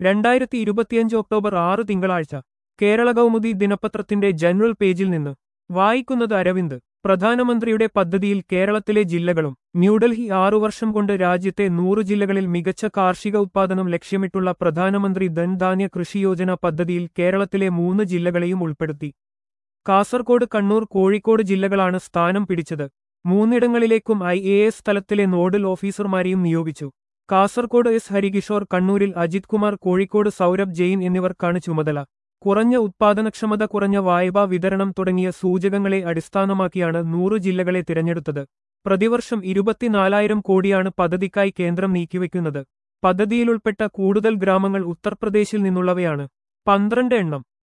രണ്ടായിരത്തി ഇരുപത്തിയഞ്ച് ഒക്ടോബർ ആറ് തിങ്കളാഴ്ച കേരള കൗമുദി ദിനപത്രത്തിന്റെ ജനറൽ പേജിൽ നിന്ന് വായിക്കുന്നത് അരവിന്ദ് പ്രധാനമന്ത്രിയുടെ പദ്ധതിയിൽ കേരളത്തിലെ ജില്ലകളും ന്യൂഡൽഹി ആറു വർഷം കൊണ്ട് രാജ്യത്തെ നൂറ് ജില്ലകളിൽ മികച്ച കാർഷിക ഉത്പാദനം ലക്ഷ്യമിട്ടുള്ള പ്രധാനമന്ത്രി ധൻധാന്യ കൃഷി യോജന പദ്ധതിയിൽ കേരളത്തിലെ മൂന്ന് ജില്ലകളെയും ഉൾപ്പെടുത്തി കാസർകോട് കണ്ണൂർ കോഴിക്കോട് ജില്ലകളാണ് സ്ഥാനം പിടിച്ചത് മൂന്നിടങ്ങളിലേക്കും ഐ എ എസ് തലത്തിലെ നോഡൽ ഓഫീസർമാരെയും നിയോഗിച്ചു കാസർകോട് എസ് ഹരികിഷോർ കണ്ണൂരിൽ അജിത് കുമാർ കോഴിക്കോട് സൗരഭ് ജെയിൻ എന്നിവർക്കാണ് ചുമതല കുറഞ്ഞ ഉത്പാദനക്ഷമത കുറഞ്ഞ വായ്പാ വിതരണം തുടങ്ങിയ സൂചകങ്ങളെ അടിസ്ഥാനമാക്കിയാണ് നൂറു ജില്ലകളെ തിരഞ്ഞെടുത്തത് പ്രതിവർഷം ഇരുപത്തിനാലായിരം കോടിയാണ് പദ്ധതിക്കായി കേന്ദ്രം നീക്കിവെക്കുന്നത് പദ്ധതിയിലുൾപ്പെട്ട കൂടുതൽ ഗ്രാമങ്ങൾ ഉത്തർപ്രദേശിൽ നിന്നുള്ളവയാണ് പന്ത്രണ്ട് എണ്ണം